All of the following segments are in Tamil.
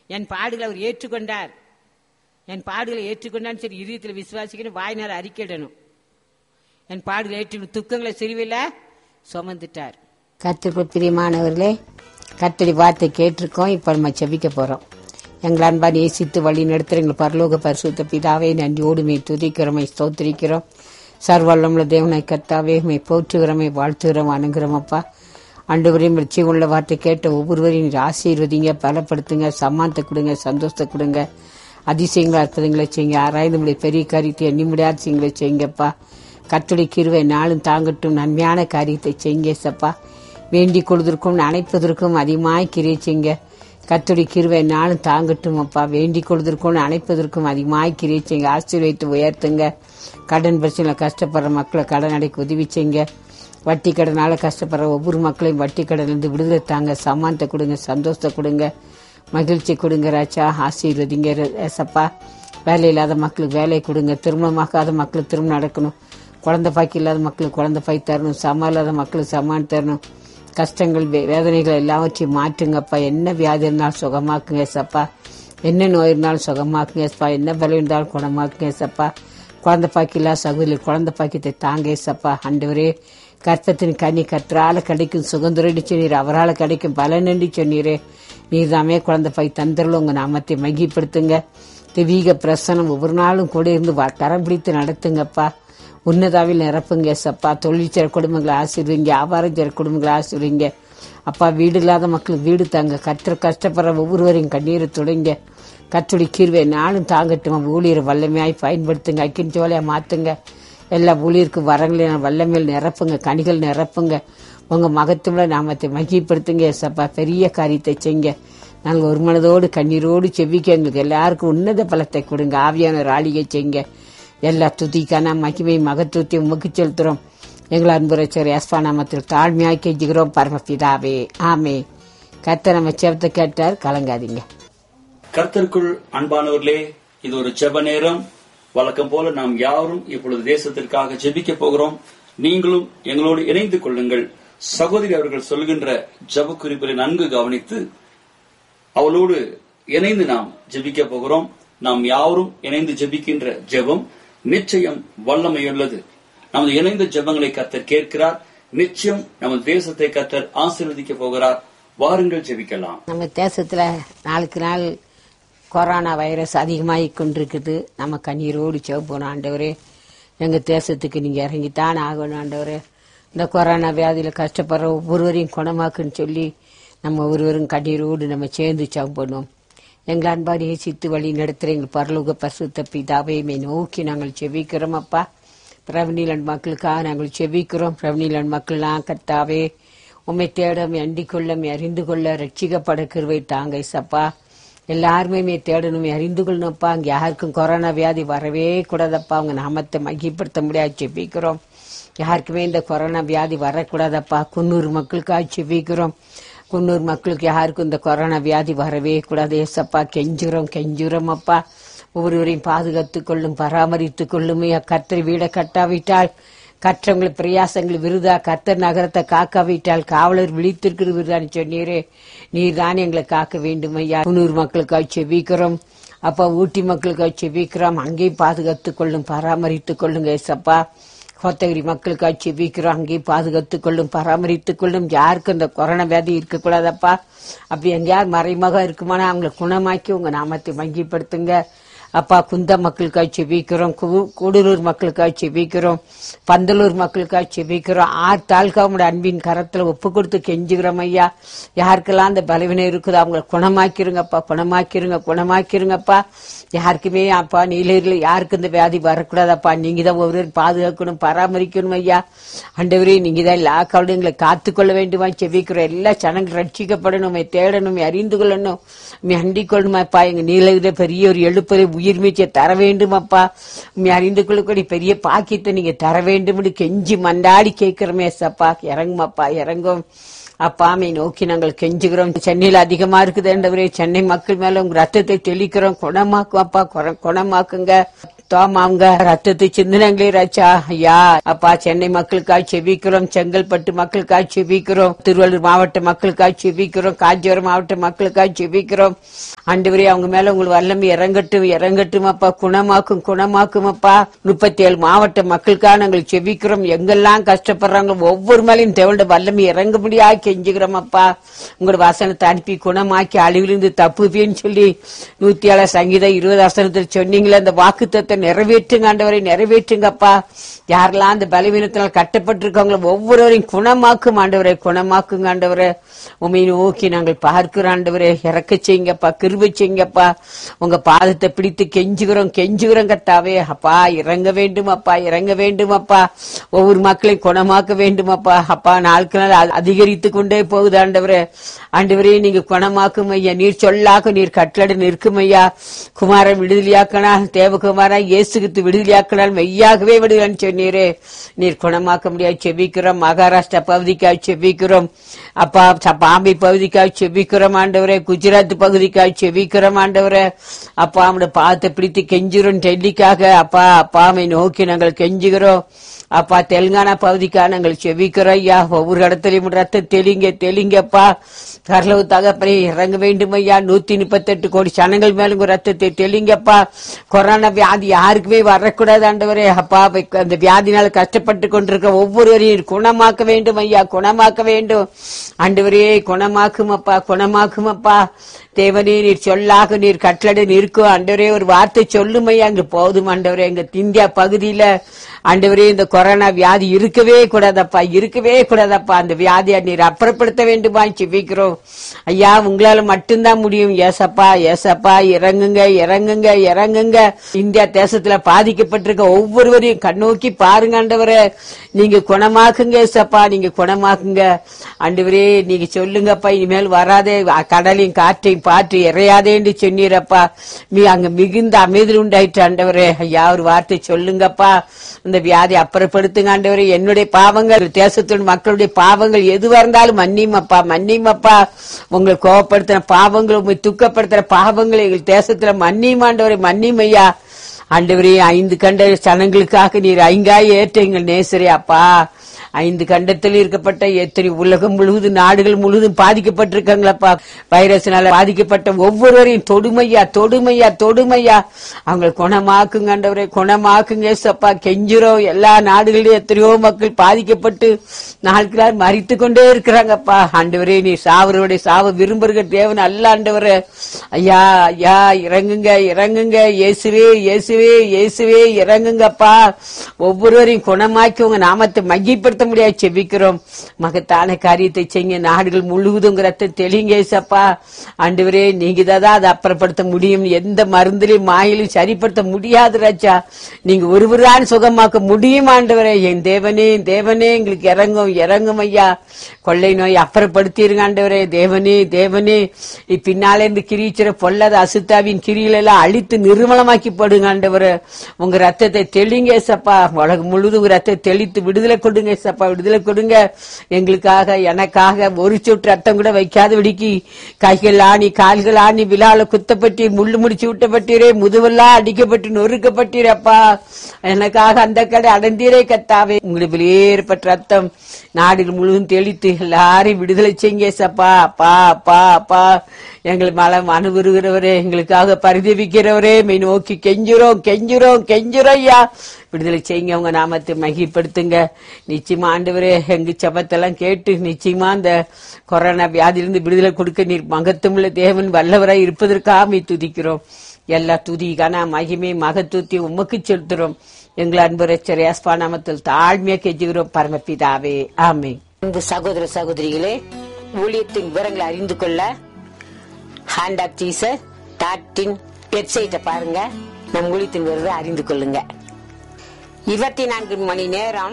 என் பாடுகளை அவர் ஏற்றுக்கொண்டார் என் பாடுகளை ஏற்றுக்கொண்டான்னு சரி இதயத்தில் விசுவாசிக்கணும் வாய்நாள் அறிக்கையிடணும் என் பாடுகளை ஏற்று துக்கங்களை சிறுவில சுமந்துட்டார் கத்திற்குள் பிரியமானவர்களே கத்தடி வார்த்தை கேட்டிருக்கோம் இப்போ நம்ம செபிக்க போகிறோம் எங்கள் அன்பா நேசித்து வழி நடத்துகிற எங்கள் பரலோக பரிசுத்த பிதாவே நன்றியோடு மே துதிக்கிறோமை ஸ்தோத்திரிக்கிறோம் சர்வல்லமுள்ள தேவனை கத்தாவே மே போற்றுகிறோமை வாழ்த்துகிறோம் அணுகிறோம் அப்பா ஆண்டவரையும் உள்ள வார்த்தை கேட்ட ஒவ்வொருவரையும் நீர் ஆசீர்வதிங்க பலப்படுத்துங்க சம்மானத்தை கொடுங்க சந்தோஷத்தை கொடுங்க அதிசயங்களா அற்புதங்களை செய்யுங்க ஆராய்ந்து உங்களை பெரிய காரியத்தை எண்ணி முடியாத செய்யுங்களை செய்யுங்கப்பா கத்துடைய கிருவை நாளும் தாங்கட்டும் நன்மையான காரியத்தை செய்யுங்க சப்பா வேண்டிக் கொள்வதற்கும் அணைப்பதற்கும் அதிகமாய் கிரியை செய்யுங்க கத்துடைய கிருவை நாளும் தாங்கட்டும் அப்பா வேண்டிக் கொள்வதற்கும் அணைப்பதற்கும் அதிகமாய் கிரியை செய்யுங்க ஆசீர்வதித்து உயர்த்துங்க கடன் பிரச்சனை கஷ்டப்படுற மக்களை கடன் அடைக்க உதவி செய்யுங்க வட்டி கடனால கஷ்டப்படுற ஒவ்வொரு மக்களையும் வட்டி கடனிலிருந்து விடுதலை தாங்க சமானத்தை கொடுங்க சந்தோஷத்தை கொடுங்க மகிழ்ச்சி கொடுங்க ராஜா ஆசீர்வதிங்க ஏசப்பா வேலை இல்லாத மக்களுக்கு வேலை கொடுங்க திருமணமாக்காத மக்களுக்கு திருமணம் நடக்கணும் குழந்தை பாக்கி இல்லாத மக்களுக்கு குழந்தை பாய் தரணும் சம இல்லாத மக்களுக்கு சமான் தரணும் கஷ்டங்கள் வே- வேதனைகள் எல்லாவற்றையும் மாற்றுங்கப்பா என்ன வியாதி இருந்தாலும் சுகமாக்குங்க ஏசப்பா என்ன நோய் இருந்தாலும் சுகமாக்குங்க ஏசப்பா என்ன பலம் இருந்தாலும் குணமாக்குங்க ஏசப்பா குழந்தை பாக்கிலா சகோதரி குழந்தை பாக்கியத்தை தாங்க ஏசப்பா ஆண்டவரே கற்பத்தின் கனி கற்றால கிடைக்கும் சுகந்துரன்னு சொன்னீர் அவரால் கிடைக்கும் பலனென்று சொன்னீரே நீர் தாமே குழந்தை பாய் தந்தரில் உங்க நாமத்தை மகிப்படுத்துங்க தெய்வீக பிரசனம் ஒவ்வொரு நாளும் கூட இருந்து வா- கரம் பிடித்து நடத்துங்கப்பா உன்னதாவில் நிரப்புங்க சப்பா தொழில் செய்கிற குடும்பங்களை ஆசீர்வீங்க வியாபாரம் செய்கிற குடும்பங்களை ஆசீர்வீங்க அப்பா வீடு இல்லாத மக்களுக்கு வீடு தாங்க கற்ற கஷ்டப்படுற ஒவ்வொருவரையும் கண்ணீரை தொடங்க கத்துடி கீர்வை நாளும் தாங்கட்டும் ஊழியரை வல்லமையாய் பயன்படுத்துங்க அக்கின் ஜோலையா மாத்துங்க எல்லா ஊழியருக்கு வரங்களையும் வல்லமையில் நிரப்புங்க கனிகள் நிரப்புங்க உங்க மகத்துவ நாமத்தை மகிப்படுத்துங்க ஏசப்பா பெரிய காரியத்தை செய்ங்க நாங்கள் ஒரு மனதோடு கண்ணீரோடு செவிக்க எங்களுக்கு எல்லாருக்கும் உன்னத பலத்தை கொடுங்க ஆவியான ஒரு ஆளிகை செய்ங்க எல்லா துதிக்கான மகிமை மகத்துவத்தை உமக்கு செலுத்துறோம் எங்கள் அன்புரச்சர் எஸ்பா நாமத்தில் தாழ்மையாய் கெஞ்சுகிறோம் பரமபிதாவே ஆமே கத்த நம்ம செவத்தை கேட்டார் கலங்காதீங்க கர்த்தருக்குள் அன்பானவர்களே இது ஒரு ஜெப நேரம் வழக்கம் போல நாம் யாரும் இப்பொழுது தேசத்திற்காக ஜெபிக்க போகிறோம் நீங்களும் எங்களோடு இணைந்து கொள்ளுங்கள் சகோதரி அவர்கள் சொல்கின்ற ஜெப குறிப்புகளை நன்கு கவனித்து அவளோடு இணைந்து நாம் ஜெபிக்க போகிறோம் நாம் யாவரும் இணைந்து ஜெபிக்கின்ற ஜெபம் நிச்சயம் வல்லமையுள்ளது நமது இணைந்த ஜெபங்களை கத்தர் கேட்கிறார் நிச்சயம் நமது தேசத்தை கத்தர் ஆசீர்வதிக்க போகிறார் வாருங்கள் ஜெபிக்கலாம் நம்ம தேசத்துல நாளுக்கு நாள் கொரோனா வைரஸ் அதிகமாகி கொண்டிருக்குது நம்ம கண்ணீரோடு செவப்போம் ஆண்டவரே எங்க தேசத்துக்கு நீங்க இறங்கித்தான் ஆகணும் ஆண்டவரே இந்த கொரோனா வியாதியில கஷ்டப்படுற ஒவ்வொருவரையும் குணமாக்குன்னு சொல்லி நம்ம ஒருவரும் கண்ணீரோடு நம்ம சேர்ந்து செவப்போம் எங்கள் அன்பாரி சித்து வழி நடத்துகிற எங்கள் பரலோக பரிசுத்த பிதாவையுமே நோக்கி நாங்கள் செவிக்கிறோம் அப்பா பிரவனிலன் மக்களுக்காக நாங்கள் செவிக்கிறோம் பிரவனிலன் மக்கள்லாம் கத்தாவே உம்மை தேட உம்மை அண்டிக் கொள்ள உம்மை அறிந்து கொள்ள ரட்சிக்கப்பட கிருவை தாங்க சப்பா எல்லாருமே மே தேடணும் உம்மை அறிந்து கொள்ளணும்ப்பா அங்க யாருக்கும் கொரோனா வியாதி வரவே கூடாதப்பா அவங்க நாமத்தை மகிப்படுத்த முடியாது செபிக்கிறோம் யாருக்குமே இந்த கொரோனா வியாதி வரக்கூடாதப்பா குன்னூர் மக்களுக்காக செபிக்கிறோம் குன்னூர் மக்களுக்கு யாருக்கும் இந்த கொரோனா வியாதி வரவே கூடாது ஏசப்பா கெஞ்சுறோம் கெஞ்சுறோம் அப்பா ஒவ்வொருவரையும் பாதுகாத்துக் கொள்ளும் பராமரித்துக் கொள்ளும் கர்த்தர் வீடை கட்டாவிட்டால் கற்றவங்களை பிரயாசங்கள் விருதா கர்த்தர் நகரத்தை காக்காவிட்டால் காவலர் விழித்திருக்கிற விருதான்னு சொன்னீரே நீர் தான் எங்களை காக்க வேண்டும் ஐயா குன்னூர் மக்களுக்காக செபிக்கிறோம் அப்பா ஊட்டி மக்களுக்காக செபிக்கிறோம் அங்கேயும் பாதுகாத்துக் கொள்ளும் பராமரித்துக் கொள்ளுங்க ஏசப்பா கோத்தகிரி மக்களுக்காக செபிக்கிறோம் அங்கேயும் பாதுகாத்துக் கொள்ளும் பராமரித்துக் கொள்ளும் யாருக்கும் இந்த கொரோனா வியாதி இருக்கக்கூடாதப்பா அப்படி எங்கேயாவது மறைமுகம் இருக்குமானா அவங்களை குணமாக்கி உங்க நாமத்தை மங்கிப்படுத்துங்க அப்பா குந்த மக்களுக்காக செபிக்கிறோம் கு- கூடலூர் மக்களுக்காக செபிக்கிறோம் பந்தலூர் மக்களுக்காக செபிக்கிறோம் ஆறு தாலுகாவோட அன்பின் கரத்துல ஒப்பு கொடுத்து கெஞ்சுகிறோம் ஐயா யாருக்கெல்லாம் அந்த பலவீனம் இருக்குதோ அவங்களை குணமாக்கிருங்கப்பா குணமாக்கிருங்க குணமாக்கிருங்கப்பா யாருக்குமே அப்பா நீலகிரியில் யாருக்கு இந்த வியாதி வரக்கூடாதப்பா நீங்க தான் ஒவ்வொரு பாதுகாக்கணும் பராமரிக்கணும் ஐயா ஆண்டவரே நீங்க தான் எல்லா கவலையும் எங்களை காத்துக்கொள்ள வேண்டுமா செபிக்கிறோம் எல்லா ஜனங்கள் ரட்சிக்கப்படணும் உம்மை தேடணும் உம்மை அறிந்து கொள்ளணும் உண்மை அண்டிக் கொள்ளணுமாப்பா எங்க நீலகிரி பெரிய ஒரு எழுப்பதை உயிர் மீச்சை தர வேண்டுமாப்பா உண்மை அறிந்து கொள்ளக்கூடிய பெரிய பாக்கியத்தை நீங்க தர வேண்டும் கெஞ்சி மண்டாடி கேட்கிறோமே சப்பா இறங்குமாப்பா இறங்கும் அப்பாமை நோக்கி நாங்கள் கெஞ்சுகிறோம் சென்னையில் அதிகமா இருக்குது சென்னை மக்கள் மேல உங்க ரத்தத்தை தெளிக்கிறோம் குணமாக்கும் அப்பா குண- குணமாக்குங்க தாம் அவங்க ரத்தத்தை சிந்தனங்களே ராச்சா ஐயா அப்பா சென்னை மக்களுக்காக செபிக்கிறோம் செங்கல்பட்டு மக்களுக்காக செபிக்கிறோம் திருவள்ளூர் மாவட்ட மக்களுக்காக செபிக்கிறோம் காஞ்சிபுரம் மாவட்ட மக்களுக்காக செபிக்கிறோம் ஆண்டவரே அவங்க மேல உங்களுக்கு வல்லமை இறங்கட்டும் இறங்கட்டும் அப்பா குணமாக்கும் குணமாக்கும் அப்பா முப்பத்தி ஏழு மாவட்ட மக்களுக்காக நாங்கள் செபிக்கிறோம் எங்கெல்லாம் கஷ்டப்படுறாங்களோ ஒவ்வொரு மேலையும் தேவண்ட வல்லமை இறங்க முடியா கெஞ்சுகிறோம் அப்பா உங்களோட வசனத்தை அனுப்பி குணமாக்கி அழிவிலிருந்து தப்புப்பேன்னு சொல்லி நூத்தி ஏழு சங்கீதம் இருபது வசனத்தில் சொன்னீங்களே அந்த வாக்குத்தத்தை நிறைவேற்றுங்க ஆண்டவரை நிறைவேற்றுங்கப்பா யாரெல்லாம் அந்த பலவீனத்தினால் கட்டப்பட்டிருக்காங்களோ ஒவ்வொருவரையும் குணமாக்கும் ஆண்டவரை குணமாக்குங்க ஆண்டவரை உண்மை நோக்கி நாங்கள் பார்க்கிறோம் ஆண்டவரே இறக்க செய்யுங்கப்பா கிருபை செய்யுங்கப்பா உங்க பாதத்தை பிடித்து கெஞ்சுகிறோம் கெஞ்சுகிறோம் கத்தாவே அப்பா இறங்க வேண்டும் அப்பா இறங்க வேண்டும் அப்பா ஒவ்வொரு மக்களையும் குணமாக்க வேண்டும் அப்பா அப்பா நாளுக்கு நாள் அ- அதிகரித்து கொண்டே போகுது ஆண்டவரே ஆண்டவரே நீங்க குணமாக்கும் ஐயா நீர் சொல்லாக்க நீர் கட்டளை நிற்கும் ஐயா குமாரன் விடுதலையாக்கனா தேவகுமாரா இயேசுகித்து விடுதலையாக்கினால் மெய்யாகவே விடுதலைன்னு சொன்னீரே நீர் குணமாக்க முடியாது செபிக்கிறோம் மகாராஷ்டிரா பகுதிக்காக செபிக்கிறோம் அப்பா ச- பாம்பே பகுதிக்காக செபிக்கிறோம் ஆண்டவரே குஜராத் பகுதிக்காக செபிக்கிறோம் ஆண்டவரே அப்பா அவனோட பாதத்தை பிடித்து கெஞ்சுறோம் டெல்லிக்காக அப்பா அப்பாமை நோக்கி நாங்கள் கெஞ்சுகிறோம் அப்பா தெலுங்கானா பகுதிக்காக நாங்கள் செபிக்கிறோம் ஐயா ஒவ்வொரு இடத்துலயும் ரத்தம் தெளிங்க தெளிங்கப்பா கரலவு தகப்பனே இறங்க வேண்டும் ஐயா நூத்தி முப்பத்தெட்டு கோடி சனங்கள் மேல உங்க ரத்தத்தை தெளிங்கப்பா கொரோனா வியாதி யாருக்குமே வரக்கூடாது ஆண்டவரே அப்பா இப்ப அந்த வியாதினால கஷ்டப்பட்டு கொண்டிருக்க ஒவ்வொருவரையும் குணமாக்க வேண்டும் ஐயா குணமாக்க வேண்டும் ஆண்டவரே குணமாக்கும் அப்பா குணமாக்கும் அப்பா தேவனே நீர் சொல்லாக நீர் கட்டளை நிற்கும் ஆண்டவரே ஒரு வார்த்தை சொல்லும் ஐயா அங்க போதும் ஆண்டவரே எங்க இந்தியா பகுதியில ஆண்டவரே இந்த கொரோனா வியாதி இருக்கவே கூடாதப்பா இருக்கவே கூடாதப்பா அந்த வியாதியை நீர் அப்புறப்படுத்த வேண்டுமா செபிக்கிறோம் ஐயா உங்களால மட்டும்தான் முடியும் ஏசப்பா ஏசப்பா இறங்குங்க இறங்குங்க இறங்குங்க இந்தியா தேசத்துல பாதிக்கப்பட்டிருக்க ஒவ்வொருவரையும் கண்ணோக்கி பாருங்க ஆண்டவரே நீங்க குணமாக்குங்க ஏசப்பா நீங்க குணமாக்குங்க ஆண்டவரே நீங்க சொல்லுங்கப்பா இனிமேல் வராதே அ- கடலையும் காற்றையும் பாற்று இறையாதே என்று சொன்னீரப்பா நீ அங்க மிகுந்த அமைதல் உண்டாயிற்று ஆண்டவரே ஐயா ஒரு வார்த்தை சொல்லுங்கப்பா இந்த வியாதி அப்புறப்படுத்துங்க ஆண்டவரே என்னுடைய பாவங்கள் தேசத்தின் மக்களுடைய பாவங்கள் எதுவா இருந்தாலும் மன்னிமப்பா மன்னிமப்பா உங்களை கோவப்படுத்தின பாவங்கள் உங்களை துக்கப்படுத்துற பாவங்களை எங்கள் தேசத்துல மன்னிமாண்டவரை மன்னிமையா ஆண்டவரே ஐந்து கண்ட சனங்களுக்காக நீர் ஐங்காய் ஏற்ற எங்கள் நேசரே அப்பா ஐந்து கண்டத்தில் இருக்கப்பட்ட எத்தனை உலகம் முழுவதும் நாடுகள் முழுவதும் பாதிக்கப்பட்டிருக்காங்களப்பா வைரஸ்னால பாதிக்கப்பட்ட ஒவ்வொருவரையும் தொடுமையா தொடுமையா தொடுமையா அவங்க குணமாக்குங்க ஆண்டவரே குணமாக்குங்க ஏசப்பா கெஞ்சுறோம் எல்லா நாடுகளிலும் எத்தனையோ மக்கள் பாதிக்கப்பட்டு நாளுக்கு நாள் மறித்து கொண்டே இருக்கிறாங்கப்பா ஆண்டவரே நீ சாவருடைய சாவ விரும்புகிற தேவன் அல்ல ஆண்டவரே ஐயா ஐயா இறங்குங்க இறங்குங்க இயேசுவே இயேசுவே இயேசுவே இறங்குங்கப்பா ஒவ்வொருவரையும் குணமாக்கி உங்க நாமத்தை மகிப்படுத்த முடியாது செபிக்கிறோம் மகத்தான காரியத்தை செய்ய நாடுகள் முழுவதும் ரத்தம் தெளிங்க ஏசப்பா ஆண்டவரே நீங்க தான் அதை அப்புறப்படுத்த முடியும் எந்த மருந்திலையும் மாயிலும் சரிப்படுத்த முடியாது ராஜா நீங்க ஒருவர்தான் சுகமாக்க முடியும் ஆண்டவரே என் தேவனே என் தேவனே எங்களுக்கு இறங்கும் இறங்கும் ஐயா கொள்ளை நோய் அப்புறப்படுத்திருங்க ஆண்டவரே தேவனே தேவனே பின்னாலே இருந்து கிரீச்சிற பொல்லாத அசுத்தாவின் கிரிகள் எல்லாம் அழித்து நிர்மலமாக்கி போடுங்க ஆண்டவரே உங்க ரத்தத்தை தெளிங்க ஏசப்பா உலகம் முழுதும் உங்க ரத்தத்தை தெளித்து விடுதலை கொடுங்க ஏசப்பா விடுதலை கொடுங்க எங்களுக்காக எனக்காக ஒரு சொட்டு ரத்தம் கூட வைக்காத விடிக்கி கைகள் ஆணி கால்கள் ஆணி விழால குத்தப்பட்டி முள்ளு முடிச்சு விட்டப்பட்டீரே முதுவெல்லாம் அடிக்கப்பட்டு நொறுக்கப்பட்டீரப்பா எனக்காக அந்த கடை அடந்தீரே கத்தாவே உங்களுக்கு வெளியேறப்பட்ட ரத்தம் நாடுகள் முழுவதும் தெளித்து எல்லாரையும் விடுதலை செய்யுங்க ஏசப்பா அப்பா அப்பா அப்பா எங்களை மலம் அனுபவிக்கிறவரே எங்களுக்காக பரிதவிக்கிறவரே மெய் நோக்கி கெஞ்சுறோம் கெஞ்சுறோம் கெஞ்சுறோம் ஐயா விடுதலை செய்யுங்க உங்க நாமத்தை மகிப்படுத்துங்க நிச்சயமா ஆண்டவரே எங்க சபத்தெல்லாம் கேட்டு நிச்சயமா அந்த கொரோனா வியாதியிலிருந்து விடுதலை கொடுக்க நீர் மகத்துவமுள்ள தேவன் வல்லவராய் இருப்பதற்காக மெய் துதிக்கிறோம் எல்லா துதி கன மகிமை மகத்துவத்தை உமக்கு செலுத்துறோம் எங்கள் அன்பு ரச்சர் யாஸ்பா நாமத்தில் தாழ்மையா கெஞ்சுகிறோம் பரமபிதாவே ஆமே அன்பு சகோதர சகோதரிகளே ஊழியத்தின் விவரங்களை அறிந்து கொள்ள ஹேண்ட் ஆப் ஜீசஸ் டாட்டின் வெப்சைட்டை பாருங்க நம் ஊழியத்தின் விவரத்தை அறிந்து கொள்ளுங்க இருபத்தி நான்கு மணி நேரம்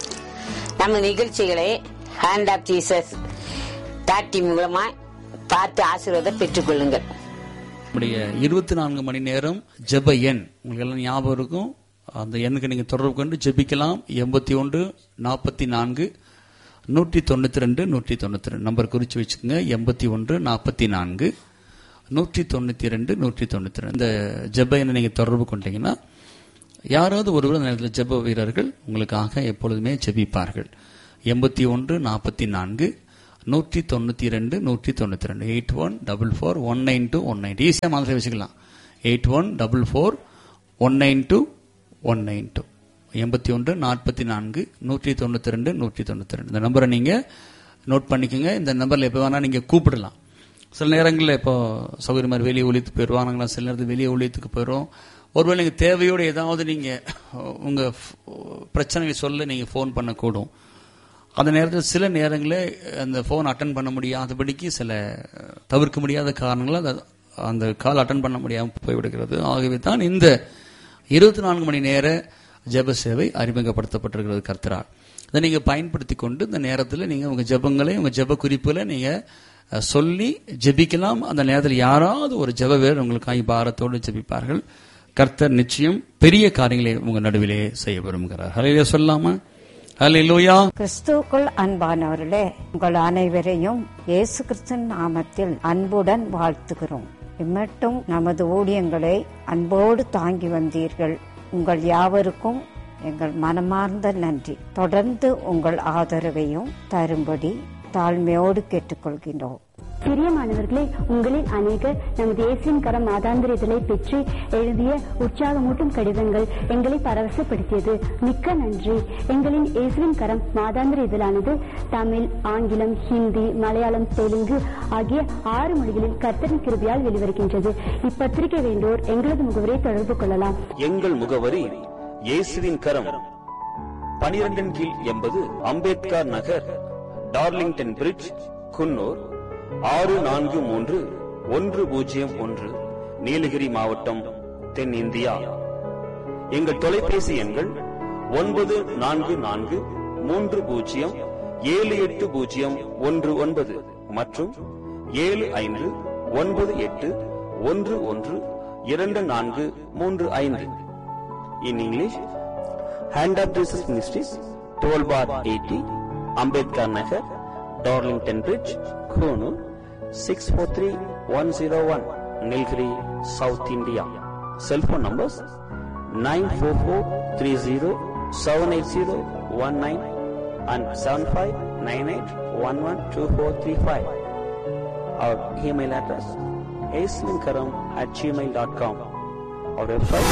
நம்ம நிகழ்ச்சிகளை ஹேண்ட் ஆப் ஜீசஸ் டாட்டி மூலமா பார்த்து ஆசீர்வாதம் பெற்றுக்கொள்ளுங்கள் நம்முடைய இருபத்தி நான்கு மணி நேரம் ஜெப எண் உங்களுக்கு எல்லாம் ஞாபகம் இருக்கும் அந்த எண்ணுக்கு நீங்க தொடர்பு கொண்டு ஜெபிக்கலாம் எண்பத்தி ஒன்று நாற்பத்தி நான்கு நூற்றி தொண்ணூத்தி ரெண்டு நூற்றி தொண்ணூத்தி ரெண்டு நம்பர் குறிச்சு வச்சுக்கோங்க எண்பத்தி ஒன்று நாற்பத்தி நான்கு நூற்றி தொண்ணூத்தி ரெண்டு நூற்றி தொண்ணூத்தி ரெண்டு இந்த ஜெப எண்ணை நீங்க தொடர்பு கொண்டீங்கன்னா யாராவது ஒருவர் அந்த நேரத்தில் ஜெப வீரர்கள் உங்களுக்காக எப்பொழுதுமே ஜெபிப்பார்கள் எண்பத்தி ஒன்று நாற்பத்தி நான்கு நூற்றி தொண்ணூற்றி ரெண்டு நூற்றி தொண்ணூற்றி ரெண்டு eight one double four one nine two one nine ஈஸியாக மாதிரி வச்சுக்கலாம் eight one double four one nine two one nine two எண்பத்தி ஒன்று நாற்பத்தி நான்கு நூற்றி தொண்ணூற்றி ரெண்டு நூற்றி தொண்ணூற்றி ரெண்டு இந்த நம்பரை நீங்கள் நோட் பண்ணிக்கோங்க இந்த நம்பரில் எப்போ வேணால் நீங்கள் கூப்பிடலாம் சில நேரங்களில் இப்போ சௌகரியமாக மாதிரி வெளியே ஒழித்து போயிடுவோம் நாங்களாம் சில நேரத்தில் வெளியே ஒழித்துக்கு போயிடுவோம் ஒருவேளை நீங்கள் தேவையோடு ஏதாவது நீங்கள் உங்கள் பிரச்சனையை சொல்ல நீங்கள் ஃபோன் பண்ணக்கூடும் அந்த நேரத்தில் சில நேரங்களில் அந்த ஃபோன் அட்டன் பண்ண முடியாதபடிக்கு சில தவிர்க்க முடியாத காரணங்களால் அது- அந்த கால் அட்டன் பண்ண முடியாமல் போய்விடுகிறது ஆகவே தான் இந்த இருபத்தி நான்கு மணி நேர ஜெப சேவை அறிமுகப்படுத்தப்பட்டிருக்கிறது கர்த்தரால் இதை நீங்கள் பயன்படுத்தி கொண்டு இந்த நேரத்தில் நீங்கள் உங்கள் ஜெபங்களை உங்கள் ஜெப குறிப்புகளை நீங்கள் அஹ், சொல்லி ஜெபிக்கலாம் அந்த நேரத்தில் யாராவது ஒரு ஜெப வீரர் உங்களுக்காக பாரத்தோடு ஜெபிப்பார்கள் கர்த்தர் நிச்சயம் பெரிய காரியங்களை உங்க நடுவிலே செய்ய விரும்புகிறார் ஹலையில சொல்லாமா ஹலையிலோயா கிறிஸ்துவுக்குள் அன்பானவர்களே உங்கள் அனைவரையும் இயேசு கிறிஸ்துவின் நாமத்தில் அன்புடன் வாழ்த்துகிறோம் இம்மட்டும் நமது ஊழியங்களை அன்போடு தாங்கி வந்தீர்கள் உங்கள் யாவருக்கும் எங்கள் மனமார்ந்த நன்றி தொடர்ந்து உங்கள் ஆதரவையும் தரும்படி தாழ்மையோடு கேட்டுக்கொள்கின்றோம் பிரியமானவர்களே உங்களில் அநேகர் நமது இயேசுவின் கரம் மாதாந்திர இதழை பெற்று எழுதிய உற்சாகமூட்டும் கடிதங்கள் எங்களை பரவசப்படுத்தியது மிக்க நன்றி எங்களின் இயேசுவின் கரம் மாதாந்திர இதழானது தமிழ் ஆங்கிலம் ஹிந்தி மலையாளம் தெலுங்கு ஆகிய ஆறு மொழிகளில் கர்த்தரின் கிருபையால் வெளிவருகின்றது இப்பத்திரிகை வேண்டோர் எங்களது முகவரை தொடர்பு கொள்ளலாம் எங்கள் முகவரி இயேசுவின் கரம் பனிரெண்டின் கீழ் எண்பது அம்பேத்கர் நகர் டார்லிங்டன் பிரிட்ஜ் குன்னூர் ஆறு நான்கு மூன்று ஒன்று பூஜ்ஜியம் ஒன்று நீலகிரி மாவட்டம் தென் இந்தியா எங்கள் தொலைபேசி எண்கள் ஒன்பது நான்கு நான்கு மூன்று பூஜ்ஜியம் ஏழு எட்டு பூஜ்ஜியம் ஒன்று ஒன்பது மற்றும் ஏழு ஐந்து ஒன்பது எட்டு ஒன்று ஒன்று இரண்டு நான்கு மூன்று ஐந்து in English hand of Jesus ministries twelve bar eighty Ambedkar Nagar Darlington bridge Coonoor six four three one zero one Nilgiri south India cellphone numbers nine four four three zero seven eight zero one nine and seven five nine eight one one two four three five our email address ஏஸ்லின்கரம் at Gmail dot com our website